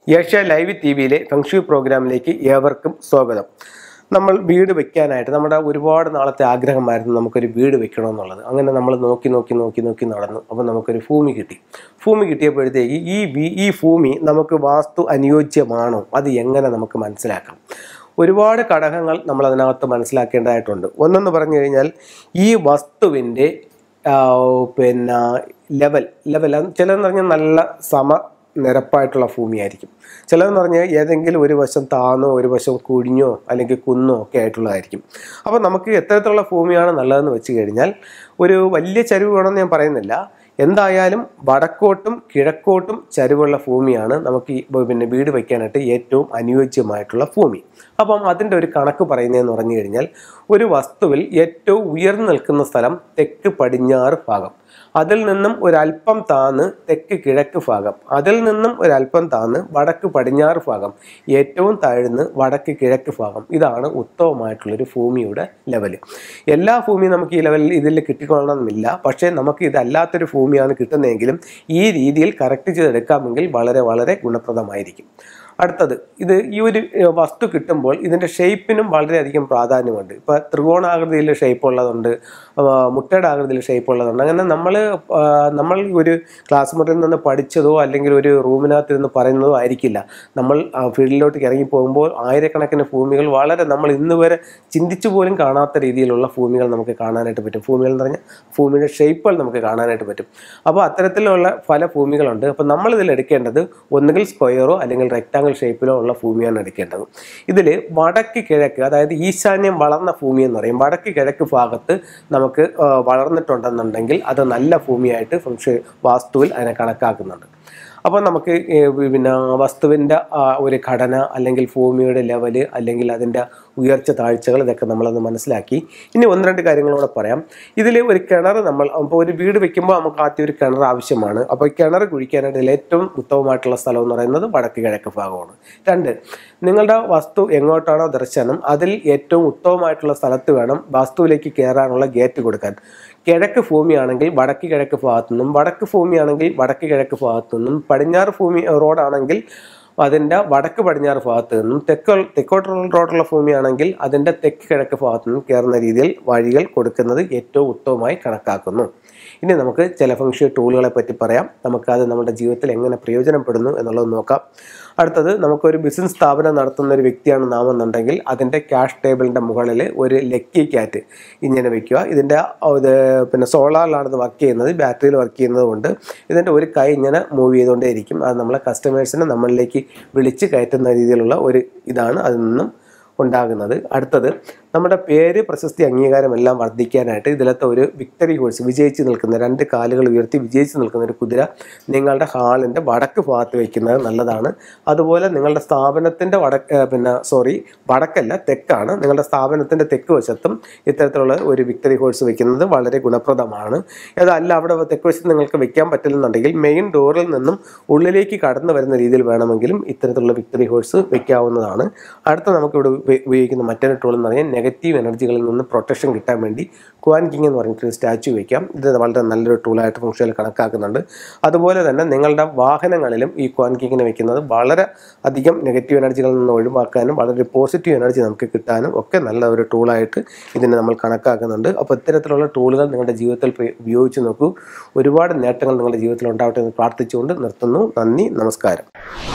Asia live T വിയിലെ ഫംഗ്ഷു പ്രോഗ്രാമിലേക്ക് ഏവർക്കും സ്വാഗതം നമ്മൾ വീട് വെക്കാനായിട്ട് നമ്മുടെ ഒരുപാട് നാളത്തെ ആഗ്രഹമായിരുന്നു നമുക്കൊരു വീട് വെക്കണമെന്നുള്ളത് അങ്ങനെ നമ്മൾ നോക്കി നോക്കി നോക്കി നോക്കി നടന്നു അപ്പോൾ നമുക്കൊരു ഭൂമി കിട്ടി ഭൂമി കിട്ടിയപ്പോഴത്തേക്ക് ഈ വീ- ഈ ഭൂമി നമുക്ക് വാസ്തു അനുയോജ്യമാണോ അത് എങ്ങനെ നമുക്ക് മനസ്സിലാക്കാം ഒരുപാട് ഘടകങ്ങൾ നമ്മൾ അതിനകത്ത് മനസ്സിലാക്കേണ്ടതായിട്ടുണ്ട് ഒന്നെന്ന് പറഞ്ഞു കഴിഞ്ഞാൽ ഈ വസ്തുവിൻ്റെ ആ, പിന്നെ ലെവൽ ലെവൽ ചിലതെന്ന് പറഞ്ഞാൽ നല്ല സമ നിരപ്പായിട്ടുള്ള ഭൂമിയായിരിക്കും ചിലതെന്ന് പറഞ്ഞാൽ ഏതെങ്കിലും ഒരു വശം താന്നോ ഒരു വശം കുഴിഞ്ഞോ അല്ലെങ്കിൽ കുന്നോ ഒക്കെ ആയിട്ടുള്ളതായിരിക്കും അപ്പോൾ നമുക്ക് എത്തരത്തിലുള്ള ഭൂമിയാണ് നല്ലതെന്ന് വെച്ച് കഴിഞ്ഞാൽ ഒരു വലിയ ചരിവ് വേണമെന്ന് ഞാൻ പറയുന്നില്ല എന്തായാലും വടക്കോട്ടും കിഴക്കോട്ടും ചരിവുള്ള ഭൂമിയാണ് നമുക്ക് ഈ പിന്നെ വീട് വയ്ക്കാനായിട്ട് ഏറ്റവും അനുയോജ്യമായിട്ടുള്ള ഭൂമി അപ്പം അതിൻ്റെ ഒരു കണക്ക് പറയുന്നതെന്ന് പറഞ്ഞു കഴിഞ്ഞാൽ ഒരു വസ്തുവിൽ ഏറ്റവും ഉയർന്നു നിൽക്കുന്ന സ്ഥലം തെക്ക് പടിഞ്ഞാറ് ഭാഗം അതിൽ നിന്നും ഒരല്പം താന്ന് തെക്ക് കിഴക്ക് ഭാഗം അതിൽ നിന്നും ഒരല്പം താന്ന് വടക്ക് പടിഞ്ഞാറ് ഭാഗം ഏറ്റവും താഴ്ന്ന് വടക്ക് കിഴക്ക് ഭാഗം ഇതാണ് ഉത്തമമായിട്ടുള്ളൊരു ഭൂമിയുടെ ലെവൽ എല്ലാ ഭൂമിയും നമുക്ക് ഈ ലെവലിൽ ഇതിൽ കിട്ടിക്കൊള്ളണമെന്നില്ല പക്ഷേ നമുക്ക് ഇതല്ലാത്തൊരു ഭൂമിയാണ് കിട്ടുന്നതെങ്കിലും ഈ രീതിയിൽ കറക്റ്റ് ചെയ്തെടുക്കാമെങ്കിൽ വളരെ വളരെ ഗുണപ്രദമായിരിക്കും അടുത്തത് ഇത് ഈ ഒരു ഏഹ്, വസ്തു കിട്ടുമ്പോൾ ഇതിൻ്റെ ഷേപ്പിനും വളരെയധികം പ്രാധാന്യമുണ്ട് ഇപ്പോൾ ത്രികോണാകൃതിയിൽ ഷേപ്പ് ഉള്ളതുണ്ട് ആ, മുട്ടയുടെ ആകൃതിയിൽ ഷേപ്പ് ഉള്ളതുണ്ട് അങ്ങനെ നമ്മൾ നമ്മൾ ഈ ഒരു ക്ലാസ് മുറിയിൽ നിന്ന് പഠിച്ചതോ അല്ലെങ്കിൽ ഒരു റൂമിനകത്ത് ഇരുന്ന് പറയുന്നതോ ആയിരിക്കില്ല നമ്മൾ ആ, ഫീൽഡിലോട്ട് ഇറങ്ങി പോകുമ്പോൾ ആയിരക്കണക്കിന് ഭൂമികൾ വളരെ നമ്മൾ ഇന്ന് വരെ ചിന്തിച്ചു പോലും കാണാത്ത രീതിയിലുള്ള ഭൂമികൾ നമുക്ക് കാണാനായിട്ട് പറ്റും ഭൂമികൾ എന്ന് പറഞ്ഞാൽ ഭൂമിയുടെ ഷേപ്പുകൾ നമുക്ക് കാണാനായിട്ട് പറ്റും അപ്പോൾ അത്തരത്തിലുള്ള പല ഭൂമികളുണ്ട് അപ്പോൾ നമ്മൾ ഇതിൽ എടുക്കേണ്ടത് ഒന്നുകിൽ സ്ക്വയറോ അല്ലെങ്കിൽ റെക്റ്റാങ്കിൾ ഷേപ്പിലോ ഉള്ള ഭൂമിയാണ് എടുക്കേണ്ടത് ഇതിൽ വടക്ക് കിഴക്ക് അതായത് ഈശാന്യം വളർന്ന ഭൂമി എന്ന് പറയും വടക്ക് കിഴക്ക് ഭാഗത്ത് നമുക്ക് ആ, വളർന്നിട്ടുണ്ടെന്നുണ്ടെങ്കിൽ അത് നല്ല ഭൂമിയായിട്ട് ഫംഗ്ഷൻ വാസ്തുവിൽ അതിനെ കണക്കാക്കുന്നുണ്ട് അപ്പോൾ നമുക്ക് ഈ പിന്നെ വസ്തുവിൻ്റെ ആ ഒരു ഘടന അല്ലെങ്കിൽ ഭൂമിയുടെ ലെവല് അല്ലെങ്കിൽ അതിൻ്റെ ഉയർച്ച താഴ്ചകൾ ഇതൊക്കെ നമ്മളൊന്ന് മനസ്സിലാക്കി ഇനി ഒന്ന് രണ്ട് കാര്യങ്ങളൂടെ പറയാം ഇതിൽ ഒരു കിണർ നമ്മൾ അപ്പോൾ ഒരു വീട് വെക്കുമ്പോൾ നമുക്ക് ആദ്യം ഒരു കിണർ ആവശ്യമാണ് അപ്പോൾ ഈ കിണർ കുഴിക്കാനായിട്ട് ഇതിൽ ഏറ്റവും ഉത്തമമായിട്ടുള്ള സ്ഥലം എന്ന് പറയുന്നത് വടക്ക് കിഴക്ക് ഭാഗമാണ് രണ്ട് നിങ്ങളുടെ വസ്തു എങ്ങോട്ടാണോ ദർശനം അതിൽ ഏറ്റവും ഉത്തമമായിട്ടുള്ള സ്ഥലത്ത് വേണം വാസ്തുവിലേക്ക് കയറാനുള്ള ഗേറ്റ് കൊടുക്കാൻ കിഴക്ക് ഭൂമിയാണെങ്കിൽ വടക്ക് കിഴക്ക് ഭാഗത്തു നിന്നും വടക്ക് ഭൂമിയാണെങ്കിൽ വടക്ക് കിഴക്ക് ഭാഗത്തു നിന്നും പടിഞ്ഞാറ് ഭൂമി റോഡാണെങ്കിൽ അതിൻ്റെ വടക്ക് പടിഞ്ഞാറ് ഭാഗത്ത് നിന്നും തെക്കോ തെക്കോട്ടുള്ള റോഡുള്ള ഭൂമിയാണെങ്കിൽ അതിൻ്റെ തെക്ക് കിഴക്ക് ഭാഗത്തു നിന്നും കയറുന്ന രീതിയിൽ വഴികൾ കൊടുക്കുന്നത് ഏറ്റവും ഉത്തമമായി കണക്കാക്കുന്നു ഇനി നമുക്ക് ചില ഫംഗ്ഷൻ ടൂളുകളെ പറ്റി പറയാം നമുക്കത് നമ്മുടെ ജീവിതത്തിൽ എങ്ങനെ പ്രയോജനപ്പെടുന്നു എന്നുള്ളത് നോക്കാം അടുത്തത് നമുക്കൊരു ബിസിനസ് സ്ഥാപനം നടത്തുന്ന ഒരു വ്യക്തിയാണ് നാം എന്നുണ്ടെങ്കിൽ അതിൻ്റെ ക്യാഷ് ടേബിളിൻ്റെ മുകളിൽ ഒരു ലക്കി ക്യാറ്റ് ഇങ്ങനെ വെക്കുക ഇതിൻ്റെ ആ ഇത് പിന്നെ സോളാറിലാണ് ഇത് വർക്ക് ചെയ്യുന്നത് ബാറ്ററിയിൽ വർക്ക് ചെയ്യുന്നത് കൊണ്ട് ഇതിൻ്റെ ഒരു കൈ ഇങ്ങനെ മൂവ് ചെയ്തുകൊണ്ടേയിരിക്കും അത് നമ്മളെ കസ്റ്റമേഴ്സിനെ നമ്മളിലേക്ക് വിളിച്ച് കയറ്റുന്ന രീതിയിലുള്ള ഒരു ഇതാണ് അതിൽ നിന്നും ഉണ്ടാകുന്നത് അടുത്തത് നമ്മുടെ പേര് പ്രശസ്തി അംഗീകാരം എല്ലാം വർദ്ധിക്കാനായിട്ട് ഇതിലത്തെ ഒരു വിക്ടറി ഹോഴ്സ് വിജയിച്ച് നിൽക്കുന്ന രണ്ട് കാലുകൾ ഉയർത്തി വിജയിച്ച് നിൽക്കുന്ന ഒരു കുതിര നിങ്ങളുടെ ഹാളിൻ്റെ വടക്ക് ഭാഗത്ത് വയ്ക്കുന്നത് നല്ലതാണ് അതുപോലെ നിങ്ങളുടെ സ്ഥാപനത്തിൻ്റെ വടക്ക് ഏഹ് പിന്നെ സോറി വടക്കല്ല തെക്കാണ് നിങ്ങളുടെ സ്ഥാപനത്തിൻ്റെ തെക്ക് വശത്തും ഇത്തരത്തിലുള്ള ഒരു വിക്ടറി ഹോഴ്സ് വെക്കുന്നത് വളരെ ഗുണപ്രദമാണ് അതല്ല അവിടെ തെക്ക് വശത്ത് നിങ്ങൾക്ക് വെക്കാൻ പറ്റില്ലെന്നുണ്ടെങ്കിൽ മെയിൻ ഡോറിൽ നിന്നും ഉള്ളിലേക്ക് കടന്നു വരുന്ന രീതിയിൽ വേണമെങ്കിലും ഇത്തരത്തിലുള്ള വിക്ടറി ഹോഴ്സ് വെക്കാവുന്നതാണ് അടുത്ത നമുക്കിവിടെ ഉപ- ഉപയോഗിക്കുന്ന മറ്റൊരു ടൂൾ എന്ന് പറഞ്ഞാൽ നെഗറ്റീവ് എനർജികളിൽ നിന്ന് പ്രൊട്ടക്ഷൻ കിട്ടാൻ വേണ്ടി ക്വാൻ കിങ് എന്ന് പറഞ്ഞിട്ട് സ്റ്റാച്ചു വയ്ക്കാം ഇത് വളരെ നല്ലൊരു ടൂളായിട്ട് ഫംഗ്ഷനിൽ കണക്കാക്കുന്നുണ്ട് അതുപോലെ തന്നെ നിങ്ങളുടെ വാഹനങ്ങളിലും ഈ ക്വാൻ കിങ്ങിനെ വെക്കുന്നത് വളരെ അധികം നെഗറ്റീവ് എനർജികളിൽ നിന്ന് ഒഴിവാക്കാനും വളരെ പോസിറ്റീവ് എനർജി നമുക്ക് കിട്ടാനും ഒക്കെ നല്ല ഒരു ടൂളായിട്ട് ഇതിനെ നമ്മൾ കണക്കാക്കുന്നുണ്ട് അപ്പോൾ ഇത്തരത്തിലുള്ള ടൂളുകൾ നിങ്ങളുടെ ജീവിതത്തിൽ പ്രയോ- ഉപയോഗിച്ച് നോക്കൂ ഒരുപാട് നേട്ടങ്ങൾ നിങ്ങളുടെ ജീവിതത്തിൽ ഉണ്ടാവട്ടെ എന്ന് പ്രാർത്ഥിച്ചുകൊണ്ട് നിർത്തുന്നു നന്ദി നമസ്കാരം